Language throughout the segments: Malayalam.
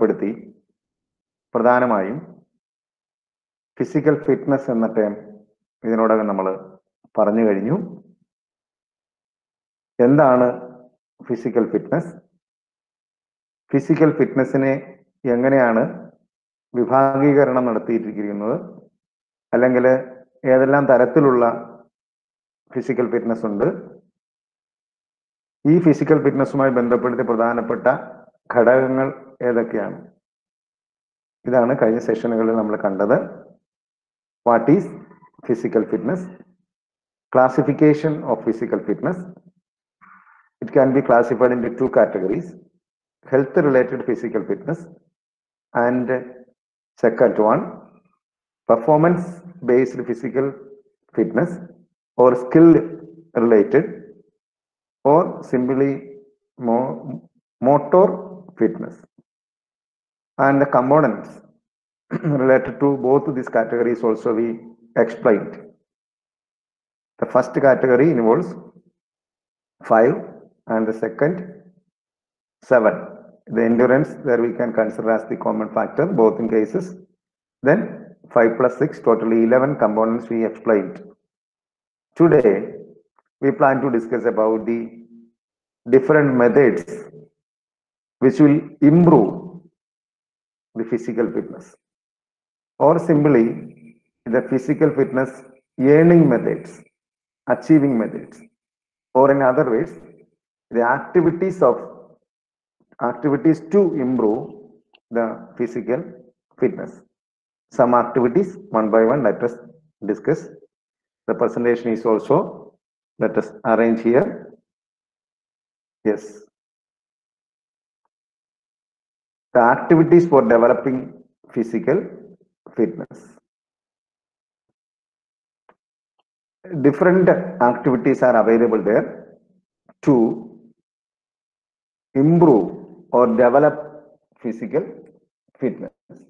ബന്ധപ്പെടുത്തി പ്രധാനമായും ഫിസിക്കൽ ഫിറ്റ്നസ് എന്ന ടേം ഇതിനോടകം നമ്മൾ പറഞ്ഞു കഴിഞ്ഞു എന്താണ് ഫിസിക്കൽ ഫിറ്റ്നസ് ഫിസിക്കൽ ഫിറ്റ്നസിനെ എങ്ങനെയാണ് വിഭാഗീകരണം നടത്തിയിരിക്കുന്നത് അല്ലെങ്കിൽ ഏതെല്ലാം തരത്തിലുള്ള ഫിസിക്കൽ ഫിറ്റ്നസ് ഉണ്ട് ഈ ഫിസിക്കൽ ഫിറ്റ്നസ്സുമായി ബന്ധപ്പെടുത്തി പ്രധാനപ്പെട്ട ഘടകങ്ങൾ ഏതൊക്കെയാണ് ഇതാണ് കഴിഞ്ഞ സെഷനുകളിൽ നമ്മൾ കണ്ടത് what is physical fitness classification of physical fitness it can be classified in to categories health related physical fitness and second one performance based physical fitness or skill related or simply mo- motor fitness and the components related to both these categories also we explained the first category involves five and the second seven the endurance there we can consider as the common factor both in cases then 5 plus 6 totally 11 components we explained today we plan to discuss about the different methods which will improve the physical fitness or simply the physical fitness earning methods achieving methods or in other ways the activities of activities to improve the physical fitness. Some activities one by one let us discuss. The presentation is also let us arrange here. Yes. The activities for developing physical fitness. Different activities are available there to improve or develop physical fitness.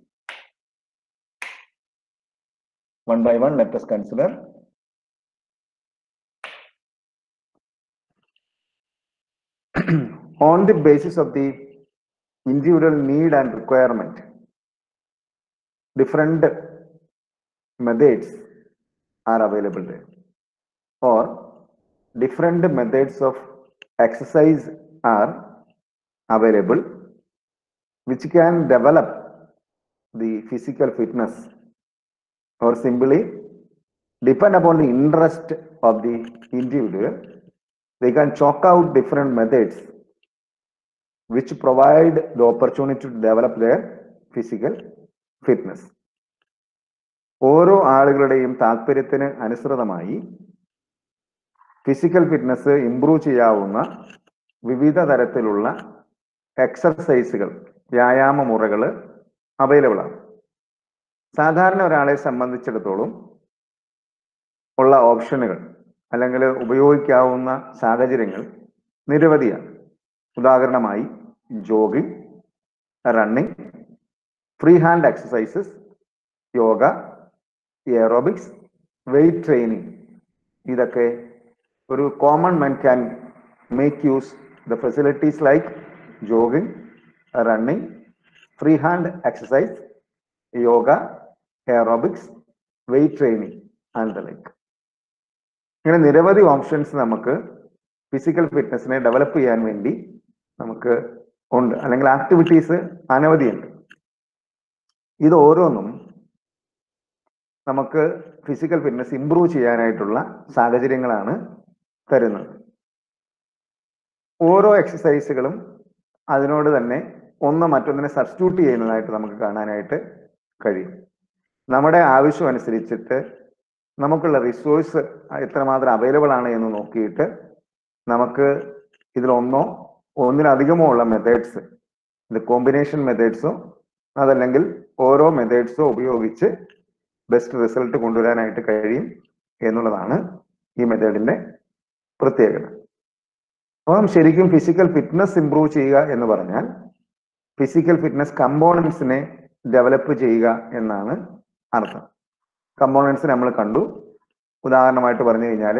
One by one, let us consider. On the basis of the individual need and requirement, different methods are available there. Or different methods of exercise are available which can develop the physical fitness or simply depend upon the interest of the individual they can chalk out different methods which provide the opportunity to develop their physical fitness ഓരോ ആളുകളുടെയും താല്പര്യത്തിന് അനുസൃതമായി ഫിസിക്കൽ ഫിറ്റ്നസ് ഇംപ്രൂവ് ചെയ്യാവുന്ന വിവിധ തരത്തിലുള്ള എക്സർസൈസുകൾ വ്യായാമ മുറകൾ അവൈലബിൾ ആണ് സാധാരണ ഒരാളെ സംബന്ധിച്ചിടത്തോളം ഉള്ള ഓപ്ഷനുകൾ അല്ലെങ്കിൽ ഉപയോഗിക്കാവുന്ന സാഹചര്യങ്ങൾ നിരവധിയാണ് ഉദാഹരണമായി jogging running free hand exercises yoga aerobics weight training ഇതൊക്കെ ഒരു common men can make use the facilities like jogging, running, free hand exercise, yoga, aerobics, weight training and the like. ഇങ്ങനെ നിരവധി ഓപ്ഷൻസ് നമുക്ക് ഫിസിക്കൽ ഫിറ്റ്നസിനെ ഡെവലപ്പ് ചെയ്യാൻ വേണ്ടി നമുക്ക് ഉണ്ട് അല്ലെങ്കിൽ ആക്ടിവിറ്റീസ് അനവധിയുണ്ട് ഇത് ഓരോന്നും നമുക്ക് ഫിസിക്കൽ ഫിറ്റ്നസ് ഇംപ്രൂവ് ചെയ്യാനായിട്ടുള്ള സാഹചര്യങ്ങളാണ് തരുന്നത് ഓരോ എക്സസൈസുകളും അതിനോട് തന്നെ ഒന്ന് മറ്റൊന്നിനെ സബ്സ്റ്റിറ്റ്യൂട്ട് ചെയ്യുന്നതായിട്ട് നമുക്ക് കാണാനായിട്ട് കഴിയും നമ്മുടെ ആവശ്യം അനുസരിച്ചിട്ട് നമുക്കുള്ള റിസോഴ്സ് എത്രമാത്രം അവൈലബിൾ ആണ് എന്ന് നോക്കിയിട്ട് നമുക്ക് ഇതിലൊന്നോ ഒന്നിലധികമോ ഉള്ള മെത്തേഡ്സ് ഇത് കോമ്പിനേഷൻ മെത്തേഡ്സോ അതല്ലെങ്കിൽ ഓരോ മെത്തേഡ്സോ ഉപയോഗിച്ച് ബെസ്റ്റ് റിസൾട്ട് കൊണ്ടുവരാനായിട്ട് കഴിയും എന്നുള്ളതാണ് ഈ മെത്തേഡിന്റെ പ്രത്യേകത അപ്പം ശരിക്കും ഫിസിക്കൽ ഫിറ്റ്നസ് ഇംപ്രൂവ് ചെയ്യുക എന്ന് പറഞ്ഞാൽ ഫിസിക്കൽ ഫിറ്റ്നസ് കമ്പോണൻസിനെ ഡെവലപ്പ് ചെയ്യുക എന്നാണ് അർത്ഥം കമ്പോണൻസ് നമ്മൾ കണ്ടു ഉദാഹരണമായിട്ട് പറഞ്ഞു കഴിഞ്ഞാൽ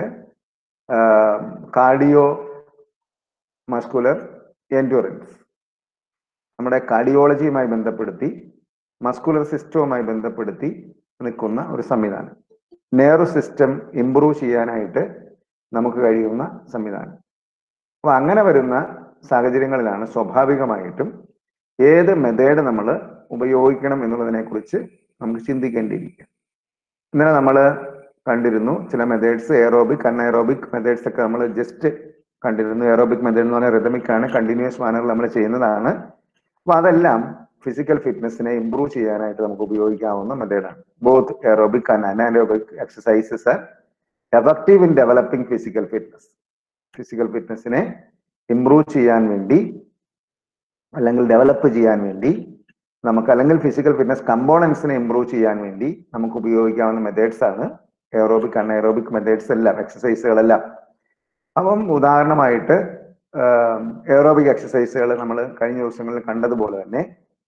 കാർഡിയോ മസ്കുലർ എൻഡ്യൂറൻസ് നമ്മുടെ കാർഡിയോളജിയുമായി ബന്ധപ്പെടുത്തി മസ്കുലർ സിസ്റ്റവുമായി ബന്ധപ്പെടുത്തി നിൽക്കുന്ന ഒരു സംവിധാനം നെയറു സിസ്റ്റം ഇംപ്രൂവ് ചെയ്യാനായിട്ട് നമുക്ക് കഴിയുന്ന സംവിധാനം അപ്പൊ അങ്ങനെ വരുന്ന സാഹചര്യങ്ങളിലാണ് സ്വാഭാവികമായിട്ടും ഏത് മെത്തേഡ് നമ്മൾ ഉപയോഗിക്കണം എന്നുള്ളതിനെ കുറിച്ച് നമുക്ക് ചിന്തിക്കേണ്ടിയിരിക്കുക ഇന്നലെ നമ്മൾ കണ്ടിരുന്നു ചില മെത്തേഡ്സ് എയറോബിക് അൺഎയറോബിക് മെത്തേഡ്സ് ഒക്കെ നമ്മൾ ജസ്റ്റ് കണ്ടിരുന്നു എയറോബിക് മെത്തേഡ് എന്ന് പറഞ്ഞാൽ റിതമിക് ആണ് കണ്ടിന്യൂസ് മാനറിൽ നമ്മൾ ചെയ്യുന്നതാണ് അപ്പൊ അതെല്ലാം ഫിസിക്കൽ ഫിറ്റ്നസിനെ ഇംപ്രൂവ് ചെയ്യാനായിട്ട് നമുക്ക് ഉപയോഗിക്കാവുന്ന മെത്തേഡാണ് both aerobic and anaerobic exercises are effective in developing physical fitness physical ഫിറ്റ്നസിനെ ഇംപ്രൂവ് ചെയ്യാൻ വേണ്ടി അല്ലെങ്കിൽ ഡെവലപ്പ് ചെയ്യാൻ വേണ്ടി നമുക്ക് അല്ലെങ്കിൽ ഫിസിക്കൽ ഫിറ്റ്നസ് കമ്പോണൻസിനെ ഇംപ്രൂവ് ചെയ്യാൻ വേണ്ടി നമുക്ക് ഉപയോഗിക്കാവുന്ന മെത്തേഡ്സ് ആണ് എയറോബിക് അൺഎയറോബിക് മെത്തേഡ്സ് എല്ലാം എക്സസൈസുകളെല്ലാം അപ്പം ഉദാഹരണമായിട്ട് എയറോബിക് എക്സസൈസുകൾ നമ്മൾ കഴിഞ്ഞ ദിവസങ്ങളിൽ കണ്ടതുപോലെ തന്നെ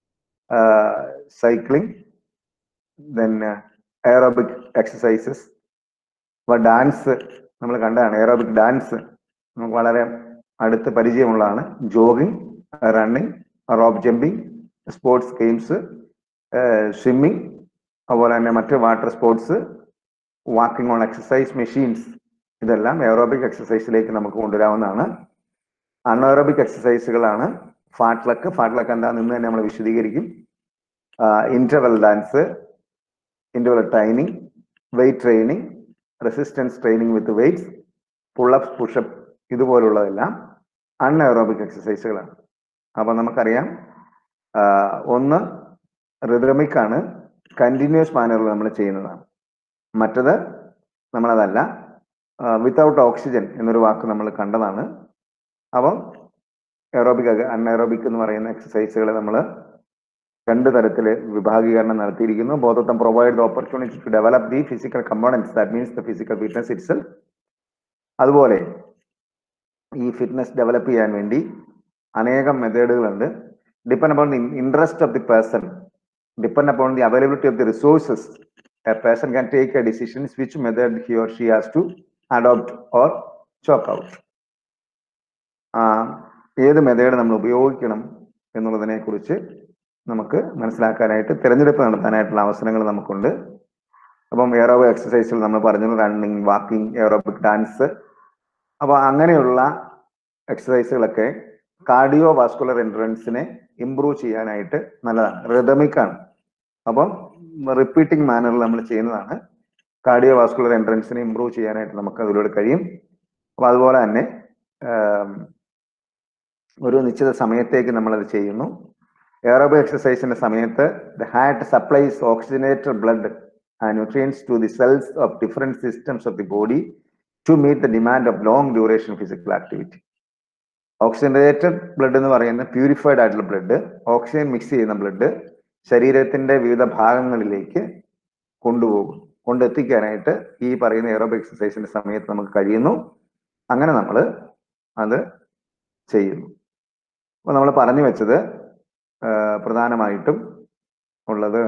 സൈക്ലിംഗ് ദെൻ എയറോബിക് എക്സസൈസസ് അപ്പോൾ ഡാൻസ് നമ്മൾ കണ്ടതാണ് എയറോബിക് ഡാൻസ് നമുക്ക് വളരെ അടുത്ത് പരിചയമുള്ളതാണ് jogging running rope jumping sports games swimming അതുപോലെ തന്നെ മറ്റ് water sports walking on exercise machines ഇതെല്ലാം എയറോബിക് എക്സസൈസിലേക്ക് നമുക്ക് കൊണ്ടുവരാവുന്നതാണ് അൺഎയറോബിക് എക്സസൈസുകളാണ് ഫാട്ട്ലക്ക് ഫാട്ട്ലക്ക് എന്താണെന്ന് ഇന്ന് തന്നെ നമ്മൾ വിശദീകരിക്കും interval dance interval training weight training resistance training with weights pullups pushup ഇതുപോലുള്ളതെല്ലാം അൺഎയറോബിക് എക്സസൈസുകളാണ് അപ്പൊ നമുക്കറിയാം ഒന്ന് റിതമിക് ആണ് കണ്ടിന്യൂസ് മാനറിൽ നമ്മൾ ചെയ്യുന്നതാണ് മറ്റത് നമ്മളതല്ല വിത്തൗട്ട് ഓക്സിജൻ എന്നൊരു വാക്ക് നമ്മൾ കണ്ടതാണ് അപ്പം എയറോബിക് അൺഎയറോബിക് എന്ന് പറയുന്ന എക്സസൈസുകൾ നമ്മൾ രണ്ട് തരത്തിൽ വിഭാഗീകരണം നടത്തിയിരിക്കുന്നു both them provide the opportunity to develop the physical components that means the physical fitness itself അതുപോലെ ഈ ഫിറ്റ്നസ് ഡെവലപ്പ് ചെയ്യാൻ വേണ്ടി അനേകം മെത്തേഡുകളുണ്ട് depend upon the interest of the person depend upon the availability of the resources a person can take a decision which method he or she has to adopt or chalk out ഏത് മെത്തേഡ് നമ്മൾ ഉപയോഗിക്കണം എന്നുള്ളതിനെ കുറിച്ച് നമുക്ക് മനസ്സിലാക്കാനായിട്ട് തിരഞ്ഞെടുപ്പ് നടത്താനായിട്ടുള്ള അവസരങ്ങൾ നമുക്കുണ്ട് അപ്പം എയറോബിക് എക്സസൈസിൽ നമ്മൾ പറഞ്ഞു റണ്ണിങ് വാക്കിംഗ് എയറോബിക് ഡാൻസ് അപ്പൊ അങ്ങനെയുള്ള എക്സസൈസുകളൊക്കെ കാർഡിയോ വാസ്കുലർ എൻട്രൻസിനെ ഇംപ്രൂവ് ചെയ്യാനായിട്ട് നല്ലതാണ് റിതമിക് ആണ് അപ്പം റിപ്പീറ്റിംഗ് മാനറിൽ നമ്മൾ ചെയ്യുന്നതാണ് കാർഡിയോ വാസ്കുലർ എൻട്രൻസിനെ ഇംപ്രൂവ് ചെയ്യാനായിട്ട് നമുക്ക് അതിലൂടെ കഴിയും അപ്പൊ അതുപോലെ തന്നെ ഒരു നിശ്ചിത സമയത്തേക്ക് നമ്മളത് ചെയ്യുന്നു എയറോബിക് എക്സസൈസിന്റെ സമയത്ത് the heart supplies oxygenated blood and nutrients to the cells of different systems of the body to meet the demand of long duration physical activity oxygenated blood എന്ന് പറയുന്ന പ്യൂരിഫൈഡ് ആയിട്ടുള്ള ബ്ലഡ് ഓക്സിജൻ മിക്സ് ചെയ്യുന്ന ബ്ലഡ് ശരീരത്തിന്റെ വിവിധ ഭാഗങ്ങളിലേക്ക് കൊണ്ടുപോകും കൊണ്ടെത്തിക്കാനായിട്ട് ഈ പറയുന്ന എയറോബിക് എക്സസൈസിന്റെ സമയത്ത് നമുക്ക് കഴിയുന്നു അങ്ങനെ നമ്മൾ അത് ചെയ്യുന്നു അപ്പൊ നമ്മൾ പറഞ്ഞു വെച്ചത് പ്രധാനമായിട്ടും ഉള്ളത്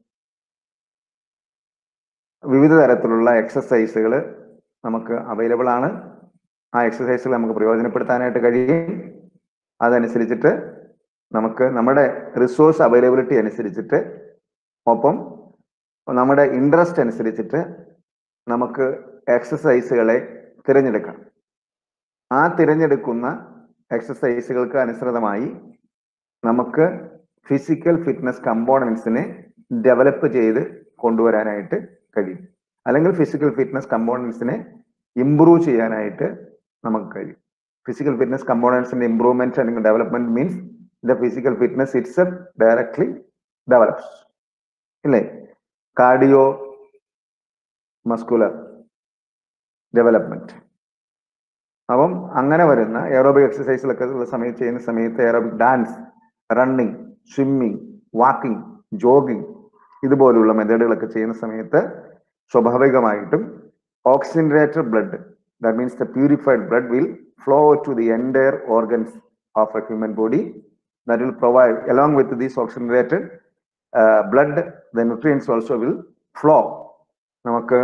വിവിധ തരത്തിലുള്ള എക്സസൈസുകൾ നമുക്ക് അവൈലബിൾ ആണ് ആ എക്സസൈസുകൾ നമുക്ക് പ്രയോജനപ്പെടുത്താനായിട്ട് കഴിയും അതനുസരിച്ചിട്ട് നമുക്ക് നമ്മുടെ റിസോഴ്സ് അവൈലബിലിറ്റി അനുസരിച്ചിട്ട് ഒപ്പം നമ്മുടെ ഇൻട്രസ്റ്റ് അനുസരിച്ചിട്ട് നമുക്ക് എക്സസൈസുകളെ തിരഞ്ഞെടുക്കാം ആ തിരഞ്ഞെടുക്കുന്ന എക്സസൈസുകൾക്ക് അനുസൃതമായി നമുക്ക് ഫിസിക്കൽ ഫിറ്റ്നസ് കമ്പോണൻസിനെ ഡെവലപ്പ് ചെയ്ത് കൊണ്ടുവരാനായിട്ട് കഴിയും അല്ലെങ്കിൽ ഫിസിക്കൽ ഫിറ്റ്നസ് കമ്പോണൻസിനെ ഇംപ്രൂവ് ചെയ്യാനായിട്ട് നമുക്ക് കഴിയും ഫിസിക്കൽ ഫിറ്റ്നസ് കമ്പോണൻസിന്റെ ഇംപ്രൂവ്മെന്റ് അല്ലെങ്കിൽ development means the physical fitness it's directly develops ഇല്ലേ കാർഡിയോ മസ്കുലർ ഡെവലപ്മെന്റ് അപ്പം അങ്ങനെ വരുന്ന എയറോബിക് എക്സസൈസിലൊക്കെ ഉള്ള സമയത്ത് ചെയ്യുന്ന സമയത്ത് aerobic dance running swimming walking jogging ഇതുപോലുള്ള മെത്തേഡുകളൊക്കെ ചെയ്യുന്ന സമയത്ത് സ്വാഭാവികമായിട്ടും oxygenated blood that means the purified blood will flow to the entire organs of a human body that will provide along with these oxygenated blood the nutrients also will flow നമുക്ക്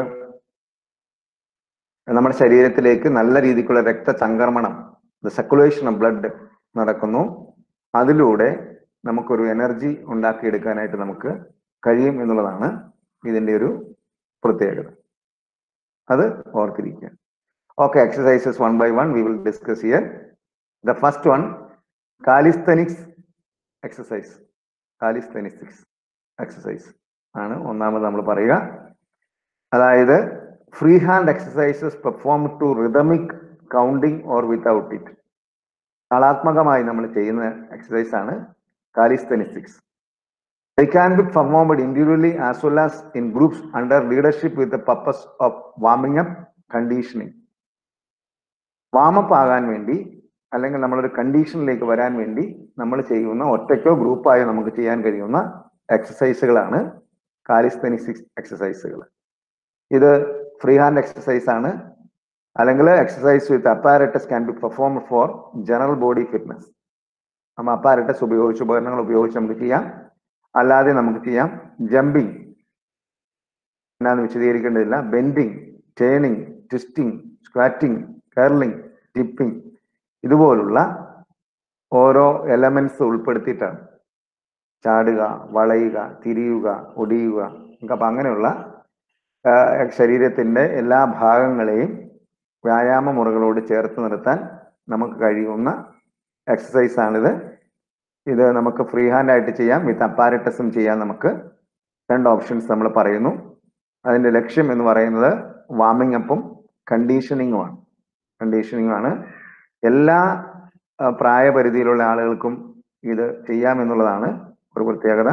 നമ്മുടെ ശരീരത്തിലേക്ക് നല്ല രീതിക്കുള്ള രക്തചംക്രമണം ദ സർക്കുലേഷൻ ഓഫ് ബ്ലഡ് നടക്കുന്നു അതിലൂടെ നമുക്കൊരു എനർജി ഉണ്ടാക്കിയെടുക്കാനായിട്ട് നമുക്ക് കഴിയും എന്നുള്ളതാണ് ഇതിന്റെ ഒരു പ്രത്യേകത അത് ഓർത്തിരിക്കുക okay exercises one by one we will discuss here the first one calisthenics exercise calisthenics exercise ആണ് ഒന്നാമത് നമ്മൾ പറയുക അതായത് free hand exercises perform to rhythmic counting or without it താളാത്മകമായി നമ്മൾ ചെയ്യുന്ന എക്സസൈസ് ആണ് calisthenics They can be performed individually as well as in groups under leadership with the purpose of warming up, conditioning. Warm up ആകാൻ വേണ്ടി അല്ലെങ്കിൽ നമ്മളൊരു കണ്ടീഷനിലേക്ക് വരാൻ വേണ്ടി നമ്മൾ ചെയ്യുന്ന ഒറ്റയ്ക്കോ ഗ്രൂപ്പായോ നമുക്ക് ചെയ്യാൻ കഴിയുന്ന എക്സസൈസുകളാണ് കാലിസ്തനിക്സ് എക്സസൈസുകൾ ഇത് ഫ്രീ ഹാൻഡ് എക്സസൈസ് ആണ് അല്ലെങ്കിൽ exercise with apparatus can be perform for general body fitness നമ്മൾ അപ്പാരറ്റസ് ഉപയോഗിച്ച് ഉപകരണങ്ങൾ ഉപയോഗിച്ച് നമുക്ക് ചെയ്യാം അല്ലാതെ നമുക്ക് ചെയ്യാം ജമ്പിങ് എന്നാന്ന് വിശദീകരിക്കേണ്ടതില്ല bending turning twisting squatting curling tipping ഇതുപോലുള്ള ഓരോ എലമെന്റ്സ് ഉൾപ്പെടുത്തിയിട്ടാണ് ചാടുക വളയുക തിരിയുക ഒടിയുക അപ്പൊ അങ്ങനെയുള്ള ആ, ശരീരത്തിന്റെ എല്ലാ ഭാഗങ്ങളെയും വ്യായാമ മുറകളോട് ചേർത്ത് നിർത്താൻ നമുക്ക് കഴിയുന്ന എക്സസൈസ് ആണിത് ഇത് നമുക്ക് ഫ്രീ ഹാൻഡ് ആയിട്ട് ചെയ്യാം വിത്ത് അപ്പാരറ്റസും ചെയ്യാൻ നമുക്ക് രണ്ട് ഓപ്ഷൻസ് നമ്മൾ പറയുന്നു അതിന്റെ ലക്ഷ്യം എന്ന് പറയുന്നത് വാമിംഗ് അപ്പും കണ്ടീഷനിങ്ങുമാണ് കണ്ടീഷനിങ്ങും ആണ് എല്ലാ ആ, പ്രായപരിധിയിലുള്ള ആളുകൾക്കും ഇത് ചെയ്യാമെന്നുള്ളതാണ് ഒരു പ്രത്യേകത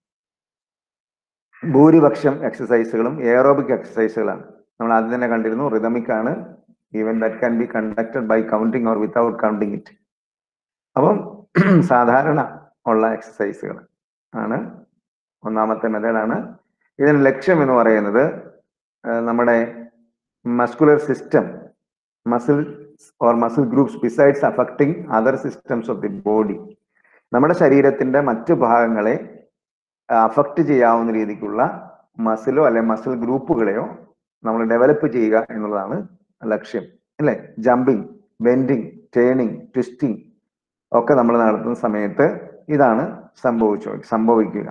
ഭൂരിപക്ഷം എക്സസൈസുകളും എയറോബിക് എക്സസൈസുകളാണ് നമ്മൾ ആദ്യം തന്നെ കണ്ടിരുന്നു റിതമിക് ആണ് even that can be conducted by counting or without counting it അപ്പം സാധാരണ ഉള്ള എക്സസൈസുകൾ ആണ് ഒന്നാമത്തെ മെത്തേഡാണ് ഇതിന് ലക്ഷ്യം എന്ന് പറയുന്നത് ആ, നമ്മുടെ muscular system muscle or muscle groups besides affecting other systems of the body നമ്മുടെ ശരീരത്തിന്റെ മറ്റു ഭാഗങ്ങളെ അഫക്റ്റ് ചെയ്യാവുന്ന രീതിക്കുള്ള മസിലോ അല്ലെ മസിൽ ഗ്രൂപ്പുകളെയോ നമ്മൾ ഡെവലപ്പ് ചെയ്യുക എന്നുള്ളതാണ് ലക്ഷ്യം അല്ലെ ജമ്പിങ് ബെൻഡിങ് ടേണിങ് ട്വിസ്റ്റിംഗ് ഒക്കെ നമ്മൾ നടത്തുന്ന സമയത്ത് ഇതാണ് സംഭവിച്ചു സംഭവിക്കുക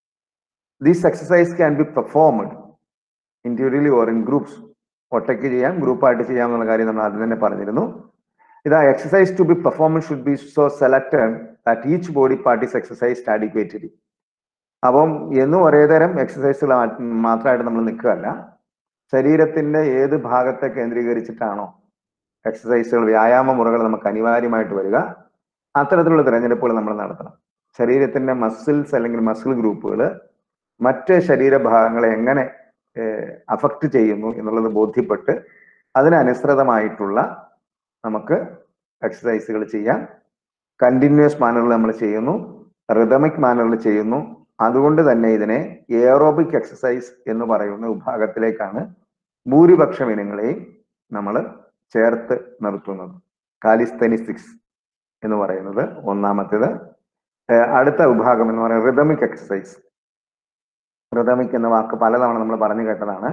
this exercise can be performed individually or in groups ഒറ്റയ്ക്ക് ചെയ്യാം ഗ്രൂപ്പായിട്ട് ചെയ്യാം എന്നുള്ള കാര്യം നമ്മൾ ആദ്യം തന്നെ പറഞ്ഞിരുന്നു ഇതാ exercise to be performance should be so selected that each body part is exercise adequately അപ്പം എന്നും ഒരേ തരം എക്സസൈസുകൾ മാത്രമായിട്ട് നമ്മൾ നിൽക്കുകയല്ല ശരീരത്തിന്റെ ഏത് ഭാഗത്തെ കേന്ദ്രീകരിച്ചിട്ടാണോ എക്സസൈസുകൾ വ്യായാമ മുറകൾ നമുക്ക് അനിവാര്യമായിട്ട് വരിക അത്തരത്തിലുള്ള തിരഞ്ഞെടുപ്പുകൾ നമ്മൾ നടത്തണം ശരീരത്തിന്റെ മസിൽസ് അല്ലെങ്കിൽ മസിൽ ഗ്രൂപ്പുകൾ മറ്റ് ശരീരഭാഗങ്ങളെ എങ്ങനെ അഫക്റ്റ് ചെയ്യുന്നു എന്നുള്ളത് ബോധ്യപ്പെട്ട് അതിനനുസൃതമായിട്ടുള്ള നമുക്ക് എക്സസൈസുകൾ ചെയ്യാം കണ്ടിന്യൂസ് മാനറിൽ നമ്മൾ ചെയ്യുന്നു റിതമിക് മാനറിൽ ചെയ്യുന്നു അതുകൊണ്ട് തന്നെ ഇതിനെ എയറോബിക് എക്സസൈസ് എന്ന് പറയുന്ന വിഭാഗത്തിലേക്കാണ് ഭൂരിപക്ഷം ഇനങ്ങളെയും നമ്മൾ ചേർത്ത് നിർത്തുന്നത് കാലിസ്തനിസ്റ്റിക്സ് എന്ന് പറയുന്നത് ഒന്നാമത്തേത് ഏഹ് അടുത്ത വിഭാഗം എന്ന് പറയുന്നത് റിതമിക് എക്സസൈസ് റിതമിക് എന്ന വാക്ക് പലതവണ നമ്മൾ പറഞ്ഞു കേട്ടതാണ്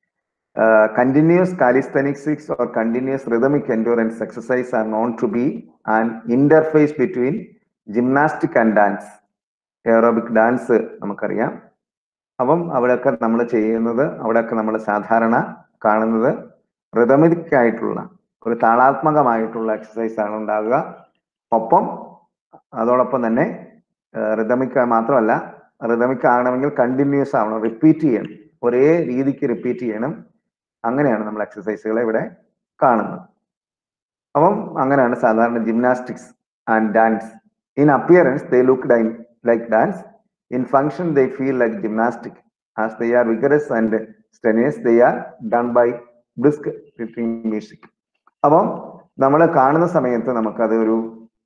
continuous calisthenics or continuous rhythmic endurance exercise are known to be an interface between gymnastic and dance aerobic dance നമുക്കറിയാം അപ്പം അവിടെയൊക്കെ നമ്മൾ ചെയ്യുന്നത് അവിടെയൊക്കെ നമ്മൾ സാധാരണ കാണുന്നത് റിതമിക് ആയിട്ടുള്ള ഒരു താളാത്മകമായിട്ടുള്ള എക്സസൈസ് ആണ് ഉണ്ടാകുക ഒപ്പം അതോടൊപ്പം തന്നെ റിതമിക് മാത്രമല്ല റിതമിക് ആകണമെങ്കിൽ കണ്ടിന്യൂസ് ആവണം റിപ്പീറ്റ് ചെയ്യണം ഒരേ രീതിക്ക് റിപ്പീറ്റ് ചെയ്യണം അങ്ങനെയാണ് നമ്മൾ എക്സസൈസുകളെ ഇവിടെ കാണുന്നത് അപ്പം അങ്ങനെയാണ് സാധാരണ gymnastics and dance in appearance they look dine like dance in function they feel like gymnastic as they are vigorous and strenuous they are done by brisk music അപ്പം നമ്മൾ കാണുന്ന സമയത്ത് നമുക്കത് ഒരു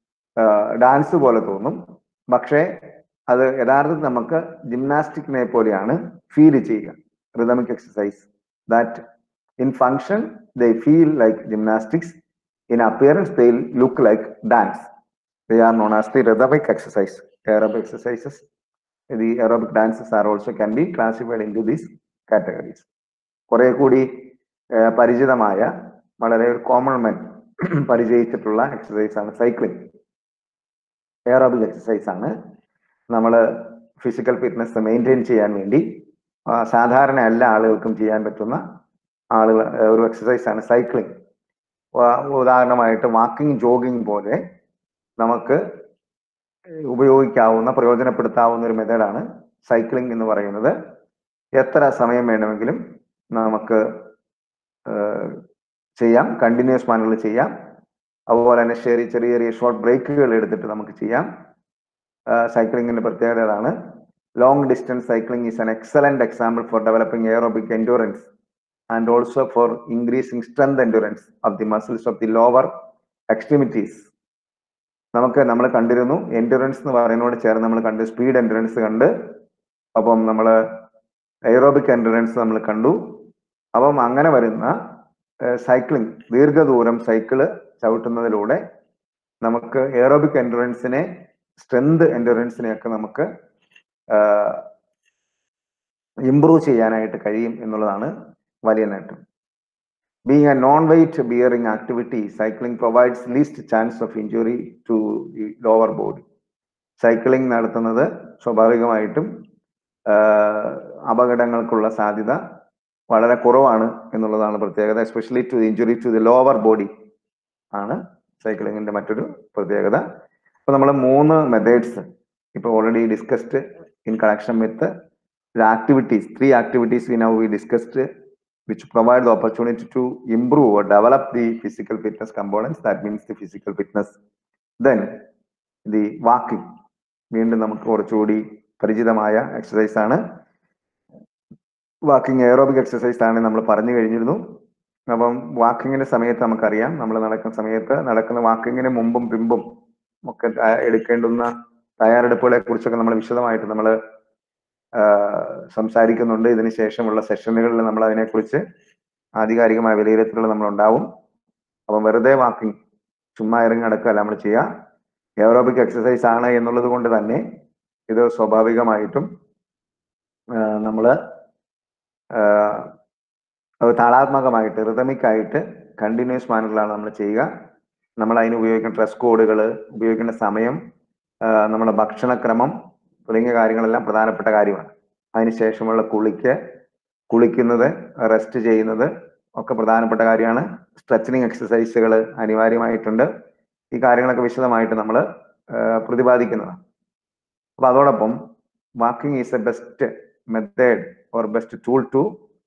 ഡാൻസ് പോലെ തോന്നും പക്ഷേ അത് യഥാർത്ഥത്തിൽ നമുക്ക് ജിംനാസ്റ്റിക്കിനെ പോലെയാണ് ഫീൽ ചെയ്യുക rhythmic exercise that in function they feel like gymnastics in appearance they look like dance they are known as the rhythmic exercise aerobic exercises the aerobic dances are also can be classified into these categories കുറെ കൂടി ഏഹ്, പരിചിതമായ വളരെ കോമൺ മെൻ പരിചയിച്ചിട്ടുള്ള എക്സസൈസ് ആണ് സൈക്ലിംഗ് എയറോബിക് എക്സസൈസ് ആണ് നമ്മൾ ഫിസിക്കൽ ഫിറ്റ്നസ് മെയിൻറ്റെയിൻ ചെയ്യാൻ വേണ്ടി ആ, സാധാരണ എല്ലാ ആളുകൾക്കും ചെയ്യാൻ പറ്റുന്ന ആളുകൾ ഒരു എക്സസൈസ് ആണ് സൈക്ലിംഗ് ഉദാഹരണമായിട്ട് വാക്കിംഗ് ജോഗിങ് പോലെ നമുക്ക് ഉപയോഗിക്കാവുന്ന പ്രയോജനപ്പെടുത്താവുന്ന ഒരു മെത്തേഡാണ് സൈക്ലിംഗ് എന്ന് പറയുന്നത് എത്ര സമയം വേണമെങ്കിലും നമുക്ക് ഏഹ്, ചെയ്യാം കണ്ടിന്യൂസ് മാനറിൽ ചെയ്യാം അതുപോലെ തന്നെ ചെറിയ ചെറിയ ചെറിയ ഷോർട്ട് ബ്രേക്കുകൾ എടുത്തിട്ട് നമുക്ക് ചെയ്യാം സൈക്ലിങ്ങിന്റെ പ്രത്യേകത അതാണ് long distance cycling is an excellent example for developing aerobic endurance and also for increasing strength endurance of the muscles of the lower extremities നമുക്ക് നമ്മൾ കണ്ടിരുന്നു എൻഡുറൻസ് എന്ന് പറയുന്നതോട് ചേർന്ന് നമ്മൾ കണ്ട് സ്പീഡ് എൻഡുറൻസ് കണ്ട് അപ്പം നമ്മൾ എയറോബിക് എൻഡുറൻസ് നമ്മൾ കണ്ടു അപ്പം അങ്ങനെ വരുന്ന സൈക്ലിംഗ് ദീർഘദൂരം സൈക്കിള് ചവിട്ടുന്നതിലൂടെ നമുക്ക് എയറോബിക് എൻഡുറൻസിനെ സ്ട്രെങ്ത് എൻഡുറൻസിനെ ഒക്കെ നമുക്ക് ഇംപ്രൂവ് ചെയ്യാനായിട്ട് കഴിയും എന്നുള്ളതാണ് വലിയ നേട്ടം being a non weight bearing activity cycling provides least chance of injury to the lower body cycling നടത്തുന്നത് സ്വാഭാവികമായിട്ടും ആഹ്, അപകടങ്ങൾക്കുള്ള സാധ്യത വളരെ കുറവാണ് എന്നുള്ളതാണ് പ്രത്യേകത especially to injury to the lower body ആണ് സൈക്ലിങ്ങിന്റെ മറ്റൊരു പ്രത്യേകത അപ്പൊ നമ്മൾ മൂന്ന് മെത്തേഡ്സ് ഇപ്പൊ already discussed in connection with the activities, three activities we now we discussed, uh, which provide the opportunity to improve or develop the physical fitness components. That means the physical fitness. Then the walking. വീണ്ടും നമുക്ക് കുറച്ചുകൂടി പരിചിതമായ എക്സസൈസ് ആണ് വാക്കിംഗ് എയറോബിക് എക്സസൈസ് ആണ് നമ്മൾ പറഞ്ഞു കഴിഞ്ഞിരുന്നു അപ്പം വാക്കിങ്ങിന്റെ സമയത്ത് നമുക്കറിയാം നമ്മൾ നടക്കുന്ന സമയത്ത് നടക്കുന്ന വാക്കിങ്ങിന് മുമ്പും പിമ്പും ഒക്കെ ത- എടുക്കേണ്ടുന്ന തയ്യാറെടുപ്പുകളെ കുറിച്ചൊക്കെ നമ്മൾ വിശദമായിട്ട് നമ്മൾ സംസാരിക്കുന്നുണ്ട് ഇതിന് ശേഷമുള്ള സെഷനുകളിൽ നമ്മൾ അതിനെക്കുറിച്ച് ആധികാരികമായ വിലയിരുത്തലുകൾ നമ്മൾ ഉണ്ടാവും അപ്പം വെറുതെ വാക്കിംഗ് ചുമ്മാ ഇറങ്ങി നടക്കുകയല്ല നമ്മൾ ചെയ്യുക എയറോബിക് എക്സസൈസ് ആണ് എന്നുള്ളത് കൊണ്ട് തന്നെ ഇത് സ്വാഭാവികമായിട്ടും നമ്മൾ താളാത്മകമായിട്ട് റിതമിക് ആയിട്ട് കണ്ടിന്യൂസ് മാനറിലാണ് നമ്മൾ ചെയ്യുക നമ്മൾ അതിന് ഉപയോഗിക്കുന്ന ഡ്രസ് കോഡുകൾ ഉപയോഗിക്കേണ്ട സമയം ആ, നമ്മുടെ ഭക്ഷണക്രമം തുടങ്ങിയ കാര്യങ്ങളെല്ലാം പ്രധാനപ്പെട്ട കാര്യമാണ് അതിനുശേഷമുള്ള കുളിക്ക് കുളിക്കുന്നത് റെസ്റ്റ് ചെയ്യുന്നത് ഒക്കെ പ്രധാനപ്പെട്ട കാര്യമാണ് സ്ട്രെച്ചിങ് എക്സസൈസുകൾ അനിവാര്യമായിട്ടുണ്ട് ഈ കാര്യങ്ങളൊക്കെ വിശദമായിട്ട് നമ്മൾ പ്രതിപാദിക്കുന്നതാണ് അപ്പൊ അതോടൊപ്പം walking is a best method or best tool to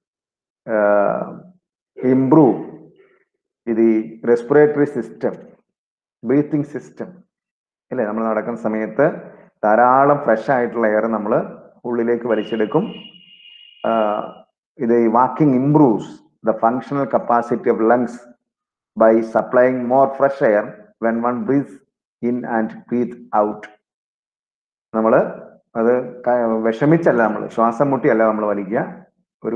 improve ഇത് റെസ്പിറേറ്ററി സിസ്റ്റം ബ്രീത്തിങ് സിസ്റ്റം അല്ലേ നമ്മൾ നടക്കുന്ന സമയത്ത് ധാരാളം ഫ്രഷ് ആയിട്ടുള്ള എയർ നമ്മൾ ഉള്ളിലേക്ക് വലിച്ചെടുക്കും ആഹ് ഇത് walking improves the functional capacity of lungs by supplying more fresh air when one breath in and breath out നമ്മൾ അത് ക- വിഷമിച്ചല്ല നമ്മൾ ശ്വാസം മുട്ടിയല്ല നമ്മൾ വലിക്കുക ഒരു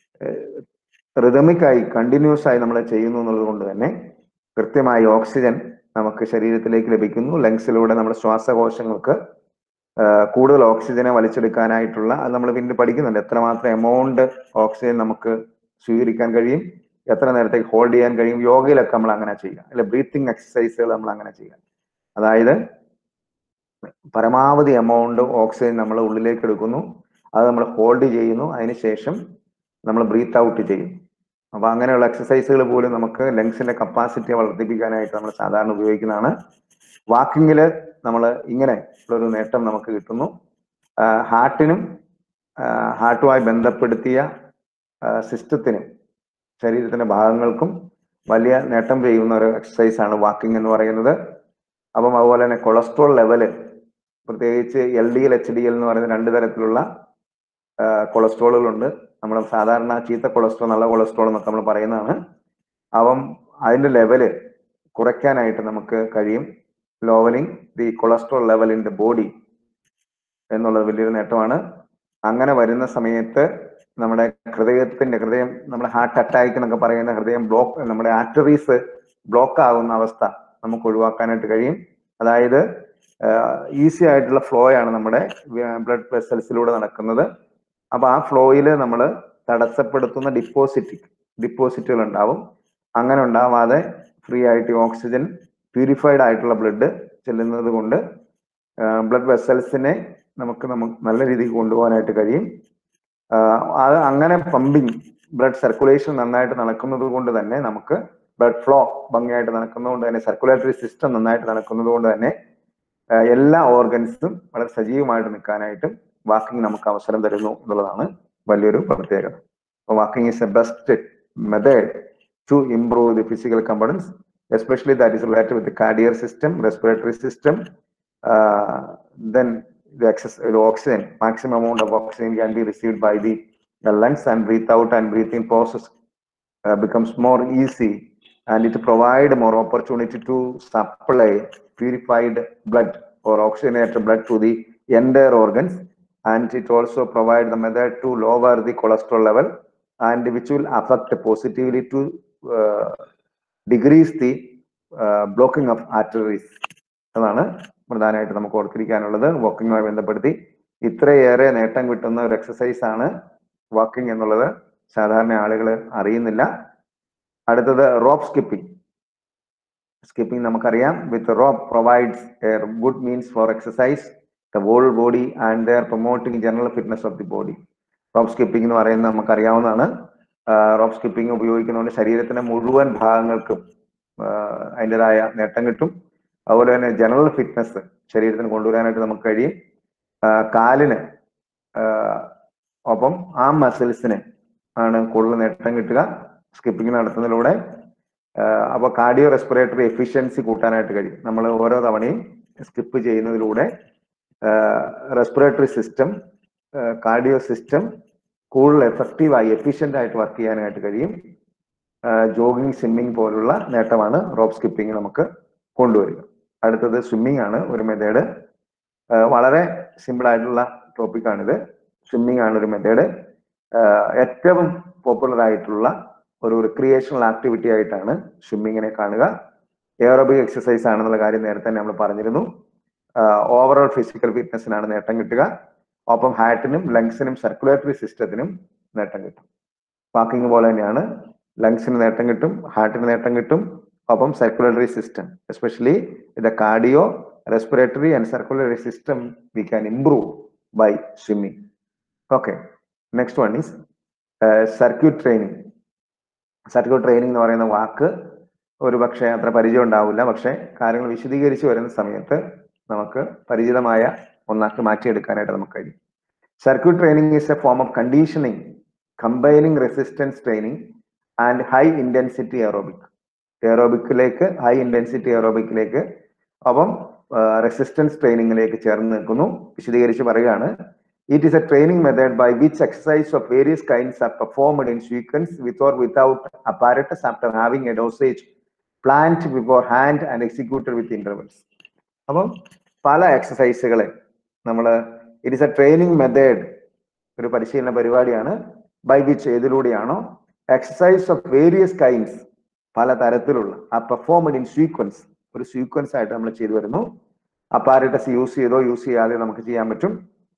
റിതമിക്കായി കണ്ടിന്യൂസ് ആയി നമ്മൾ ചെയ്യുന്നു എന്നുള്ളത് കൊണ്ട് തന്നെ കൃത്യമായി ഓക്സിജൻ നമുക്ക് ശരീരത്തിലേക്ക് ലഭിക്കുന്നു ലങ്സിലൂടെ നമ്മുടെ ശ്വാസകോശങ്ങൾക്ക് ആ, കൂടുതൽ ഓക്സിജനെ വലിച്ചെടുക്കാനായിട്ടുള്ള അത് നമ്മൾ പിന്നീട് പഠിക്കുന്നുണ്ട് എത്രമാത്രം എമൗണ്ട് ഓക്സിജൻ നമുക്ക് സ്വീകരിക്കാൻ കഴിയും എത്ര നേരത്തേക്ക് ഹോൾഡ് ചെയ്യാൻ കഴിയും യോഗയിലൊക്കെ നമ്മൾ അങ്ങനെ ചെയ്യുക അല്ലെ ബ്രീത്തിങ് എക്സസൈസുകൾ നമ്മൾ അങ്ങനെ ചെയ്യുക അതായത് പരമാവധി എമൗണ്ട് ഓക്സിജൻ നമ്മൾ ഉള്ളിലേക്ക് എടുക്കുന്നു അത് നമ്മൾ ഹോൾഡ് ചെയ്യുന്നു അതിനുശേഷം നമ്മൾ ബ്രീത്ത് ഔട്ട് ചെയ്യും അപ്പൊ അങ്ങനെയുള്ള എക്സസൈസുകൾ പോലും നമുക്ക് ലങ്സിന്റെ കപ്പാസിറ്റി വർദ്ധിപ്പിക്കാനായിട്ട് നമ്മൾ സാധാരണ ഉപയോഗിക്കുന്നതാണ് വാക്കിങ്ങിൽ നമ്മൾ ഇങ്ങനെ ഒരു നേട്ടം നമുക്ക് കിട്ടുന്നു ഹാർട്ടിനും ഹാർട്ടുമായി ബന്ധപ്പെടുത്തിയ സിസ്റ്റത്തിനും ശരീരത്തിന്റെ ഭാഗങ്ങൾക്കും വലിയ നേട്ടം ചെയ്യുന്ന ഒരു എക്സസൈസ് ആണ് വാക്കിംഗ് എന്ന് പറയുന്നത് അപ്പം അതുപോലെ തന്നെ കൊളസ്ട്രോൾ ലെവല് പ്രത്യേകിച്ച് L D L H D L എന്ന് പറയുന്ന രണ്ട് തരത്തിലുള്ള കൊളസ്ട്രോളുകളുണ്ട് നമ്മൾ സാധാരണ ചീത്ത കൊളസ്ട്രോൾ നല്ല കൊളസ്ട്രോൾ എന്നൊക്കെ നമ്മൾ പറയുന്നതാണ് അപ്പം അതിന്റെ ലെവല് കുറയ്ക്കാനായിട്ട് നമുക്ക് കഴിയും lowering the cholesterol level in the body എന്നുള്ളത് വലിയൊരു നേട്ടമാണ് അങ്ങനെ വരുന്ന സമയത്ത് നമ്മുടെ ഹൃദയത്തിന്റെ ഹൃദയം നമ്മുടെ ഹാർട്ട് അറ്റാക്ക് എന്നൊക്കെ പറയുന്ന ഹൃദയം ബ്ലോക്ക് നമ്മുടെ ആർട്ടറീസ് ബ്ലോക്ക് ആകുന്ന അവസ്ഥ നമുക്ക് ഒഴിവാക്കാനായിട്ട് കഴിയും അതായത് ഈസി ആയിട്ടുള്ള ഫ്ലോ ആണ് നമ്മുടെ ബ്ലഡ് വെസൽസിലൂടെ നടക്കുന്നത് അപ്പൊ ആ ഫ്ലോയിൽ നമ്മൾ തടസ്സപ്പെടുത്തുന്ന ഡിപ്പോസിറ്റ് ഡിപ്പോസിറ്റുകൾ ഉണ്ടാവും അങ്ങനെ ഉണ്ടാവാതെ ഫ്രീ ആയിട്ട് ഓക്സിജൻ പ്യൂരിഫൈഡ് ആയിട്ടുള്ള ബ്ലഡ് ചെല്ലുന്നത് കൊണ്ട് ബ്ലഡ് വെസൽസിനെ നമുക്ക് നമുക്ക് നല്ല രീതിക്ക് കൊണ്ടുപോകാനായിട്ട് കഴിയും ആഹ് അത് അങ്ങനെ പമ്പിങ് ബ്ലഡ് സർക്കുലേഷൻ നന്നായിട്ട് നടക്കുന്നത് കൊണ്ട് തന്നെ നമുക്ക് ബ്ലഡ് ഫ്ലോ ഭംഗിയായിട്ട് നടക്കുന്നതുകൊണ്ട് തന്നെ സർക്കുലേറ്ററി സിസ്റ്റം നന്നായിട്ട് നടക്കുന്നത് കൊണ്ട് തന്നെ ആഹ് എല്ലാ ഓർഗൻസും വളരെ സജീവമായിട്ട് നിൽക്കാനായിട്ടും വാക്കിംഗ് നമുക്ക് അവസരം തരുന്നു എന്നുള്ളതാണ് വലിയൊരു പ്രത്യേകത walking is a best method to improve the physical components especially that is related with cardiac system respiratory system then the excess the oxygen maximum amount of oxygen can be received by the, the lungs and breathe out and breathing process uh, becomes more easy and it provide more opportunity to supply purified blood or oxygenated blood to the entire organs and it also provide the method to lower the cholesterol level and which will affect positively to uh, decrease the uh, blocking of arteries അതാണ് പ്രധാനമായിട്ട് നമുക്ക് ഓർത്തിരിക്കാനുള്ളത് വാക്കിങ്ങുമായി ബന്ധപ്പെടുത്തി ഇത്രയേറെ നേട്ടം കിട്ടുന്ന ഒരു എക്സസൈസ് ആണ് വാക്കിംഗ് എന്നുള്ളത് സാധാരണ ആളുകൾ അറിയുന്നില്ല അടുത്തത് റോപ്പ് സ്കിപ്പിംഗ് സ്കിപ്പിംഗ് നമുക്കറിയാം with rope provides a good means for exercise the whole body and there promoting general fitness of the body rope skipping എന്ന് പറയുന്നത് നമുക്കറിയാവുന്നതാണ് റോപ്പ് സ്കിപ്പിംഗ് ഉപയോഗിക്കുന്നതുകൊണ്ട് ശരീരത്തിന്റെ മുഴുവൻ ഭാഗങ്ങൾക്കും അതിൻ്റെതായ നേട്ടം കിട്ടും അതുപോലെ തന്നെ ജനറൽ ഫിറ്റ്നസ് ശരീരത്തിന് കൊണ്ടുവരാനായിട്ട് നമുക്ക് കഴിയും കാലിന് ഒപ്പം ആ മസിൽസിന് ആണ് കൂടുതൽ നേട്ടം കിട്ടുക സ്കിപ്പിംഗ് നടത്തുന്നതിലൂടെ അപ്പോൾ കാർഡിയോ റെസ്പിറേറ്ററി എഫിഷ്യൻസി കൂട്ടാനായിട്ട് കഴിയും നമ്മൾ ഓരോ തവണയും സ്കിപ്പ് ചെയ്യുന്നതിലൂടെ റെസ്പിറേറ്ററി സിസ്റ്റം കാർഡിയോ സിസ്റ്റം കൂടുതൽ എഫക്റ്റീവായി എഫിഷ്യൻ്റ് ആയിട്ട് വർക്ക് ചെയ്യാനായിട്ട് കഴിയും ജോഗിങ് സ്വിമ്മിങ് പോലുള്ള നേട്ടമാണ് റോപ്പ് സ്കിപ്പിംഗ് നമുക്ക് കൊണ്ടുവരിക അടുത്തത് സ്വിമ്മിങ് ആണ് ഒരു മെത്തേഡ് വളരെ സിമ്പിൾ ആയിട്ടുള്ള ടോപ്പിക്കാണിത് സ്വിമ്മിങ് ആണ് ഒരു മെത്തേഡ് ഏറ്റവും പോപ്പുലർ ആയിട്ടുള്ള ഒരു റിക്രിയേഷണൽ ആക്ടിവിറ്റി ആയിട്ടാണ് സ്വിമ്മിങ്ങിനെ കാണുക എയറോബിക് എക്സസൈസ് ആണെന്നുള്ള കാര്യം നേരത്തെ നമ്മൾ പറഞ്ഞിരുന്നു ഓവറോൾ ഫിസിക്കൽ ഫിറ്റ്നസിനാണ് നേട്ടം കിട്ടുക ഒപ്പം ഹാർട്ടിനും ലങ്സിനും സർക്കുലേറ്ററി സിസ്റ്റത്തിനും നേട്ടം കിട്ടും വാക്കിംഗ് പോലെ തന്നെയാണ് ലങ്സിന് നേട്ടം കിട്ടും ഹാർട്ടിന് നേട്ടം കിട്ടും ഒപ്പം circulatory system especially the cardio respiratory and circulatory system we can improve by swimming okay next one is circuit training circuit training എന്ന് പറയുന്ന വാക്ക് ഒരു പക്ഷേ അത്ര പരിചയം ഉണ്ടാവില്ല പക്ഷേ കാര്യങ്ങൾ വിശദീകരിച്ച് വരുന്ന സമയത്ത് നമുക്ക് പരിചിതമായ ഒന്നാക്കി മാറ്റിയെടുക്കാനായിട്ട് നമുക്ക് കഴിയും circuit training is a form of conditioning combining resistance training and high intensity aerobic എയറോബിക്കിലേക്ക് ഹൈ ഇന്റൻസിറ്റി എയറോബിക്കിലേക്ക് അപ്പം റെസിസ്റ്റൻസ് ട്രെയിനിങ്ങിലേക്ക് ചേർന്ന് നിൽക്കുന്നു വിശദീകരിച്ച് പറയുകയാണ് it is a training method by which exercise of various kinds are performed in sequence with or without apparatus after having a dosage plant beforehand and executed with intervals അപ്പം പല എക്സസൈസുകളെ നമ്മൾ it is a training method ഒരു പരിശീലന പരിപാടിയാണ് ബൈ വിച്ച് ഏതിലൂടെയാണോ എക്സസൈസ് ഓഫ് വേരിയസ് കൈൻഡ്സ് പല തരത്തിലുള്ള ആ പെർഫോമഡ് ഇൻ സീക്വൻസ് ഒരു സീക്വൻസ് ആയിട്ട് നമ്മൾ ചെയ്തു വരുന്നു അപ്പാരറ്റസ് യൂസ് ചെയ്തോ യൂസ് ചെയ്യാതെ നമുക്ക് ചെയ്യാൻ പറ്റും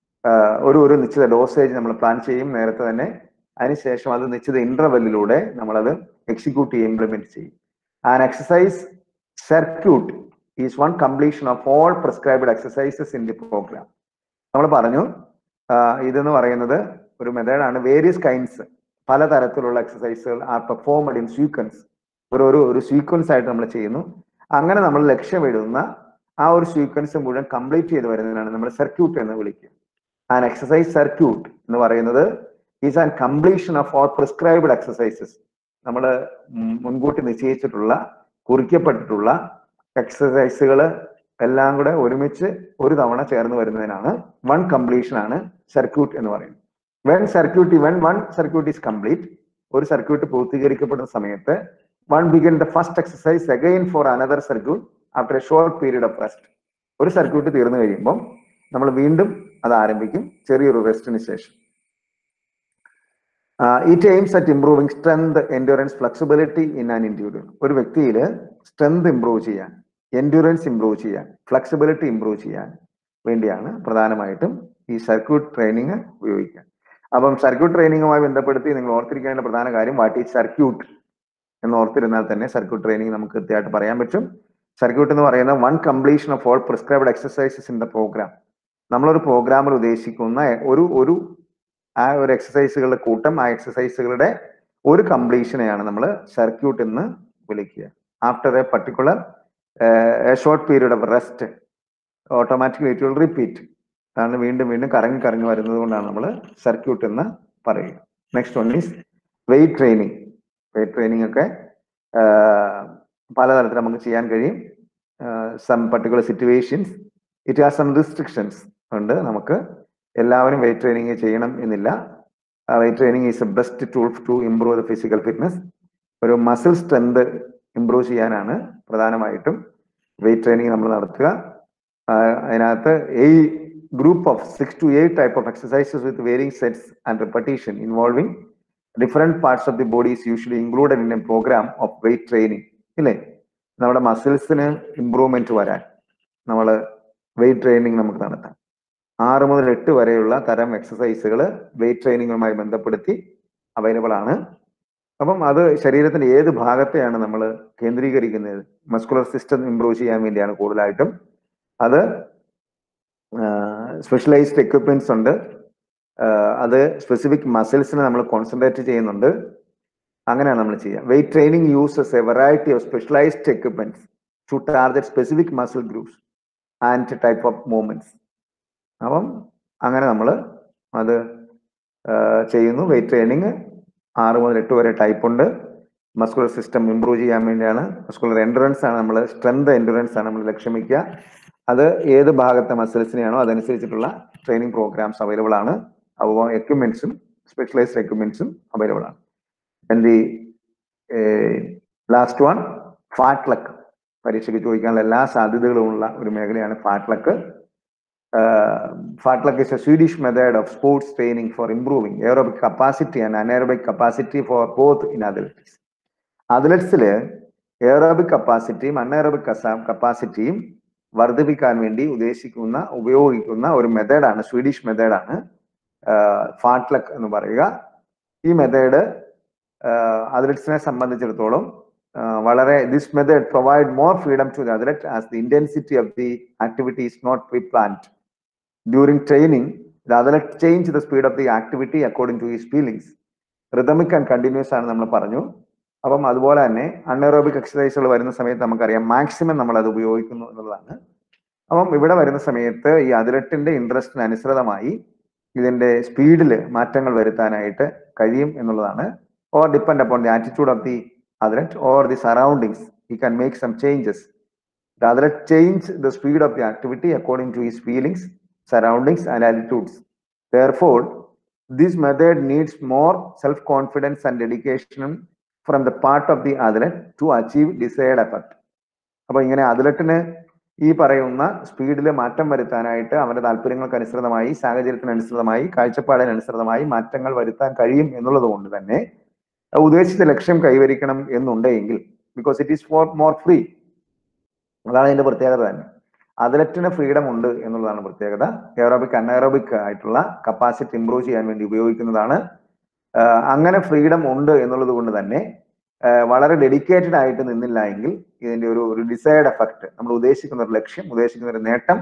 ഒരു ഒരു നിശ്ചിത ഡോസേജ് നമ്മൾ പ്ലാൻ ചെയ്യും നേരത്തെ തന്നെ അതിനുശേഷം അത് നിശ്ചിത ഇന്റർവെല്ലിലൂടെ നമ്മളത് എക്സിക്യൂട്ട് ചെയ്യും ഇംപ്ലിമെന്റ് ചെയ്യും an exercise circuit is one completion of all prescribed exercises in the program നമ്മൾ പറഞ്ഞു ഇതെന്ന് പറയുന്നത് ഒരു മെത്തേഡാണ് വേരിയസ് കൈൻഡ്സ് പലതരത്തിലുള്ള എക്സസൈസുകൾ ആർ പെർഫോംഡ് ഇൻ സീക്വൻസ് ഒരു ഒരു ഒരു സീക്വൻസ് ആയിട്ട് നമ്മൾ ചെയ്യുന്നു അങ്ങനെ നമ്മൾ ലക്ഷ്യമിടുന്ന ആ ഒരു സീക്വൻസ് മുഴുവൻ കംപ്ലീറ്റ് ചെയ്ത് വരുന്നതിനാണ് നമ്മൾ സർക്യൂട്ട് എന്ന് വിളിക്കുക ആൻ എക്സസൈസ് സർക്യൂട്ട് എന്ന് പറയുന്നത് is an completion of all prescribed exercises നമ്മൾ മുൻകൂട്ടി നിശ്ചയിച്ചിട്ടുള്ള കുറിക്കപ്പെട്ടിട്ടുള്ള എക്സസൈസുകൾ എല്ലാം കൂടെ ഒരുമിച്ച് ഒരു തവണ ചേർന്ന് വരുന്നതിനാണ് വൺ കംപ്ലീഷൻ ആണ് സർക്യൂട്ട് എന്ന് പറയുന്നത് when circuit even one circuit is complete ഒരു സർക്യൂട്ട് പൂർത്തീകരിക്കപ്പെടുന്ന സമയത്ത് one begin the first exercise again for another circuit after a short period of rest ഒരു സർക്യൂട്ട് തീർന്നു കഴിയുമ്പോൾ നമ്മൾ വീണ്ടും അത് ആരംഭിക്കും ചെറിയൊരു റെസ്റ്റിന് ശേഷം it aims at improving strength endurance flexibility in an individual ഒരു വ്യക്തിയിൽ സ്ട്രെങ്ത് ഇംപ്രൂവ് ചെയ്യാൻ എൻഡ്യൂറൻസ് ഇംപ്രൂവ് ചെയ്യാൻ ഫ്ലെക്സിബിലിറ്റി ഇംപ്രൂവ് ചെയ്യാൻ വേണ്ടിയാണ് പ്രധാനമായിട്ടും ഈ സർക്യൂട്ട് ട്രെയിനിങ് ഉപയോഗിക്കുക അപ്പം സർക്യൂട്ട് ട്രെയിനിങ്ങുമായി ബന്ധപ്പെടുത്തി നിങ്ങൾ ഓർത്തിരിക്കേണ്ട പ്രധാന കാര്യം വാട്ട് ഈസ് സർക്യൂട്ട് എന്ന് ഓർത്തിരുന്നാൽ തന്നെ സർക്യൂട്ട് ട്രെയിനിങ് നമുക്ക് കൃത്യമായിട്ട് പറയാൻ പറ്റും സർക്യൂട്ട് എന്ന് പറയുന്നത് one completion of all prescribed exercises in the program നമ്മളൊരു പ്രോഗ്രാമിൽ ഉദ്ദേശിക്കുന്ന ഒരു ഒരു ആ ഒരു എക്സസൈസുകളുടെ കൂട്ടം ആ എക്സസൈസുകളുടെ ഒരു കംപ്ലീഷനെയാണ് നമ്മൾ സർക്യൂട്ട് എന്ന് വിളിക്കുക after a particular short period of rest automatically it will repeat അതാണ് വീണ്ടും വീണ്ടും കറങ്ങി കറങ്ങി വരുന്നത് കൊണ്ടാണ് നമ്മൾ സർക്യൂട്ട് എന്ന് പറയുക next one is weight training weight training ഒക്കെ പലതരത്തിൽ നമുക്ക് ചെയ്യാൻ കഴിയും some particular situations it has some restrictions ഉണ്ട് നമുക്ക് എല്ലാവരും വെയിറ്റ് ട്രെയിനിങ് ചെയ്യണം എന്നില്ല weight training is a best tool to improve the physical fitness ഒരു മസിൽ സ്ട്രെങ്ത് ഇംപ്രൂവ് ചെയ്യാനാണ് പ്രധാനമായിട്ടും വെയിറ്റ് ട്രെയിനിങ് നമ്മൾ നടത്തുക അതിനകത്ത് ഈ group of six to eight type of exercises with varying sets and repetition involving different parts of the body is usually included in a program of weight training ഇല്ലേ നമ്മുടെ മസിൽസിന് ഇമ്പ്രൂവ്മെന്റ് വരാൻ നമ്മൾ വെയിറ്റ് ട്രെയിനിങ് നമുക്ക് നടത്താം ആറ് മുതൽ എട്ട് വരെയുള്ള തരം എക്സസൈസുകൾ വെയിറ്റ് ട്രെയിനിങ്ങുമായി ബന്ധപ്പെടുത്തി അവൈലബിൾ ആണ് അപ്പം അത് ശരീരത്തിന്റെ ഏത് ഭാഗത്തെയാണ് നമ്മൾ കേന്ദ്രീകരിക്കുന്നത് മസ്കുലർ സിസ്റ്റം ഇംപ്രൂവ് ചെയ്യാൻ വേണ്ടിയാണ് കൂടുതലായിട്ടും അത് സ്പെഷ്യലൈസ്ഡ് എക്വിപ്മെന്റ്സ് ഉണ്ട് അത് സ്പെസിഫിക് മസിൽസിനെ നമ്മൾ കോൺസെൻട്രേറ്റ് ചെയ്യുന്നുണ്ട് അങ്ങനെയാണ് നമ്മൾ ചെയ്യുക weight training uses a variety of specialized equipments to target specific muscle groups and type of movements അപ്പം അങ്ങനെ നമ്മൾ അത് ചെയ്യുന്നു വെയിറ്റ് ട്രെയിനിങ് ആറ് മുതൽ എട്ട് വരെ ടൈപ്പ് ഉണ്ട് മസ്കുലർ സിസ്റ്റം ഇംപ്രൂവ് ചെയ്യാൻ വേണ്ടിയാണ് മസ്കുലർ എൻഡുറൻസ് ആണ് നമ്മൾ സ്ട്രെങ്ത് എൻഡുറൻസ് ആണ് നമ്മൾ ലക്ഷ്യമിക്കുക അത് ഏത് ഭാഗത്തെ മസിൽസിനെയാണോ അതനുസരിച്ചിട്ടുള്ള ട്രെയിനിങ് പ്രോഗ്രാംസ് അവൈലബിൾ ആണ് അപ്പോൾ എക്യുപ്മെന്റ്സും സ്പെഷ്യലൈസ്ഡ് എക്യുപ്മെന്റ്സും അവൈലബിൾ ആണ് and the last one fartlek പരീക്ഷയ്ക്ക് ചോദിക്കാനുള്ള എല്ലാ സാധ്യതകളും ഉള്ള ഒരു മേഖലയാണ് fartlek fartlek is a Swedish method of sports training for improving aerobic capacity and anaerobic capacity for both in athletics അത്ലറ്റ്സിൽ എയറോബിക് കപ്പാസിറ്റിയും അൺഎയറോബിക് കപ്പാസിറ്റിയും വർദ്ധിപ്പിക്കാൻ വേണ്ടി ഉദ്ദേശിക്കുന്ന ഉപയോഗിക്കുന്ന ഒരു മെത്തേഡാണ് സ്വീഡിഷ് മെത്തേഡാണ് ഫാട്ട്ലക്ക് എന്ന് പറയുക ഈ മെത്തേഡ് അത്ലറ്റ്സിനെ സംബന്ധിച്ചിടത്തോളം വളരെ this method provide more freedom to the athlete as the intensity of the activity is not pre planned during training the athlete change the speed of the activity according to his feelings rhythmic and continuous ആണ് നമ്മൾ പറഞ്ഞു അപ്പം അതുപോലെ തന്നെ അൺഎറോബിക് എക്സസൈസുകൾ വരുന്ന സമയത്ത് നമുക്കറിയാം മാക്സിമം നമ്മൾ അത് ഉപയോഗിക്കുന്നു എന്നുള്ളതാണ് അപ്പം ഇവിടെ വരുന്ന സമയത്ത് ഈ അത്ലറ്റിന്റെ ഇൻട്രസ്റ്റിന് അനുസൃതമായി ഇതിന്റെ സ്പീഡിൽ മാറ്റങ്ങൾ വരുത്താനായിട്ട് കഴിയും എന്നുള്ളതാണ് or depend upon the attitude of the athlete or the surroundings he can make some changes the athlete change the speed of the activity according to his feelings surroundings and attitudes therefore this method needs more self-confidence and dedication from the part of the athlete to achieve desired effect അപ്പൊ ഇങ്ങനെ അത്ലറ്റിന് ഈ പറയുന്ന സ്പീഡിൽ മാറ്റം വരുത്താനായിട്ട് അവന്റെ താല്പര്യങ്ങൾക്ക് അനുസൃതമായി സാഹചര്യത്തിന് അനുസൃതമായി കാഴ്ചപ്പാടിന് അനുസൃതമായി മാറ്റങ്ങൾ വരുത്താൻ കഴിയും എന്നുള്ളത് കൊണ്ട് തന്നെ ഉദ്ദേശിച്ച ലക്ഷ്യം കൈവരിക്കണം എന്നുണ്ടെങ്കിൽ because it is for more free അതാണ് അതിന്റെ പ്രത്യേകത തന്നെ അത്ലറ്റിന് ഫ്രീഡം ഉണ്ട് എന്നുള്ളതാണ് പ്രത്യേകത എയറോബിക് അൺഎയറോബിക് ആയിട്ടുള്ള കപ്പാസിറ്റി ഇംപ്രൂവ് ചെയ്യാൻ വേണ്ടി ഉപയോഗിക്കുന്നതാണ് അങ്ങനെ ഫ്രീഡം ഉണ്ട് എന്നുള്ളത് കൊണ്ട് തന്നെ വളരെ ഡെഡിക്കേറ്റഡ് ആയിട്ട് നിന്നില്ല എങ്കിൽ ഇതിന്റെ ഒരു ഒരു ഡിസൈഡ് എഫക്ട് നമ്മൾ ഉദ്ദേശിക്കുന്ന ഒരു ലക്ഷ്യം ഉദ്ദേശിക്കുന്ന ഒരു നേട്ടം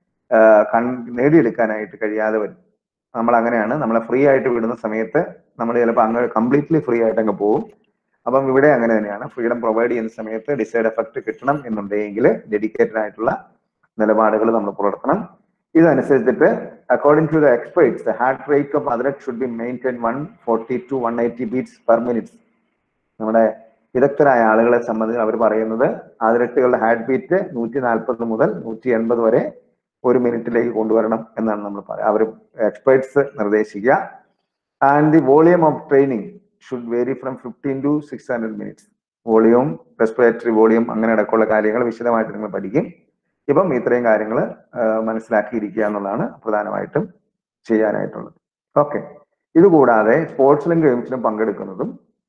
കൺ നേടിയെടുക്കാനായിട്ട് കഴിയാതെ വരും നമ്മൾ അങ്ങനെയാണ് നമ്മളെ ഫ്രീ ആയിട്ട് വിടുന്ന സമയത്ത് നമ്മൾ ചിലപ്പോൾ അങ്ങ് കംപ്ലീറ്റ്ലി ഫ്രീ ആയിട്ട് അങ്ങ് പോകും അപ്പം ഇവിടെ അങ്ങനെ തന്നെയാണ് ഫ്രീഡം പ്രൊവൈഡ് ചെയ്യുന്ന സമയത്ത് ഡിസൈഡ് എഫക്ട് കിട്ടണം എന്നുണ്ടെങ്കിൽ ഡെഡിക്കേറ്റഡ് ആയിട്ടുള്ള നിലപാടുകൾ നമ്മൾ പുലർത്തണം ഇതനുസരിച്ചിട്ട് according to the experts the heart rate of other should be maintain one forty two one eighty beats per minute നമ്മുടെ വിദഗ്ധരായ ആളുകളെ സംബന്ധിച്ച് അവർ പറയുന്നത് അതിരട്ടുകളുടെ ഹാർട്ട് ബീറ്റ് നൂറ്റി നാൽപ്പത് മുതൽ നൂറ്റി എൺപത് വരെ ഒരു മിനിറ്റിലേക്ക് കൊണ്ടുവരണം എന്നാണ് നമ്മൾ പറയുക അവർ എക്സ്പേർട്സ് നിർദ്ദേശിക്കുക and the volume of training should vary from fifteen to six hundred minutes volume respiratory volume അങ്ങനെ അടക്കമുള്ള കാര്യങ്ങൾ വിശദമായിട്ട് നിങ്ങൾ പഠിക്കും ഇപ്പം ഇത്രയും കാര്യങ്ങൾ മനസ്സിലാക്കിയിരിക്കുക എന്നുള്ളതാണ് പ്രധാനമായിട്ടും ചെയ്യാനായിട്ടുള്ളത് ഓക്കെ ഇതുകൂടാതെ സ്പോർട്സിലും ഗെയിംസിലും പങ്കെടുക്കുന്നതും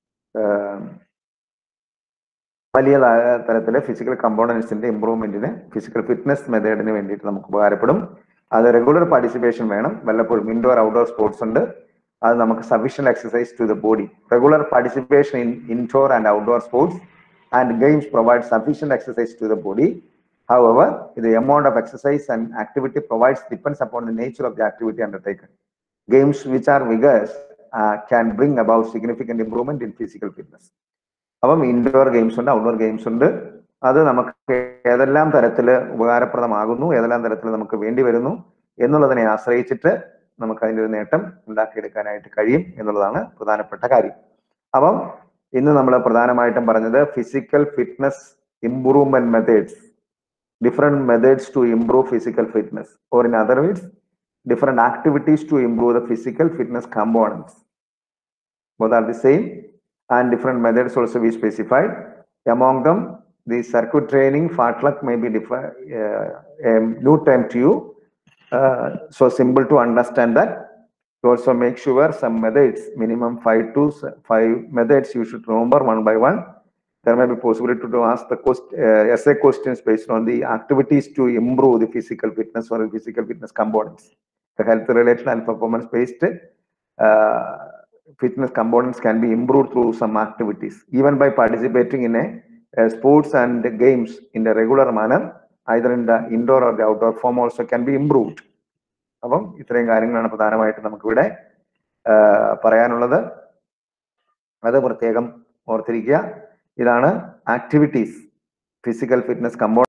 വലിയ തരത്തിലെ ഫിസിക്കൽ കമ്പോണൻസിന്റെ ഇമ്പ്രൂവ്മെന്റിന് ഫിസിക്കൽ ഫിറ്റ്നസ് മെത്തേഡിന് വേണ്ടിയിട്ട് നമുക്ക് ഉപകാരപ്പെടും അത് റെഗുലർ പാർട്ടിസിപ്പേഷൻ വേണം വല്ലപ്പോഴും ഇൻഡോർ ഔട്ട്ഡോർ സ്പോർട്സ് ഉണ്ട് അത് നമുക്ക് sufficient exercise to the body regular participation in indoor and outdoor sports and games provide sufficient exercise to the body However, the amount of exercise and activity provides depends upon the nature of the activity undertaken. Games which are vigorous uh, can bring about significant improvement in physical fitness. അപ്പം ഇൻഡോർ ഗെയിംസ് ഉണ്ട് ഔട്ട്ഡോർ ഗെയിംസ് ഉണ്ട് അത് നമുക്ക് ഏതെല്ലാം തരത്തിൽ ഉപകാരപ്രദമാകുന്നു ഏതെല്ലാം തരത്തിൽ നമുക്ക് വേണ്ടി വരുന്നു എന്നുള്ളതിനെ ആശ്രയിച്ചിട്ട് നമുക്ക് അതിൻ്റെ ഒരു നേട്ടം ഉണ്ടാക്കിയെടുക്കാനായിട്ട് കഴിയും എന്നുള്ളതാണ് പ്രധാനപ്പെട്ട കാര്യം അപ്പം ഇന്ന് നമ്മൾ പ്രധാനമായിട്ടും പറഞ്ഞത് physical fitness improvement methods different methods to improve physical fitness or in other words different activities to improve the physical fitness components both are the same and different methods also we specified among them the circuit training fartlek may be different uh, a new term to you uh, so simple to understand that to also make sure some methods minimum five to s- five methods you should remember one by one there may be possibility to ask the quest, uh, essay questions based on the activities to improve the physical fitness or the physical fitness components. The health related and performance based uh, fitness components can be improved through some activities. Even by participating in a, uh, sports and games in a regular manner, either in the indoor or the outdoor form also can be improved. അപ്പം ഇത്രയും കാര്യങ്ങളാണ് പ്രധാനമായിട്ട് നമുക്കിവിടെ ആ, പറയാനുള്ളത് അത് പ്രത്യേകം ഓർത്തിരിക്കുക ഇതാണ് ആക്ടിവിറ്റീസ് ഫിസിക്കൽ ഫിറ്റ്നസ് കമ്പോ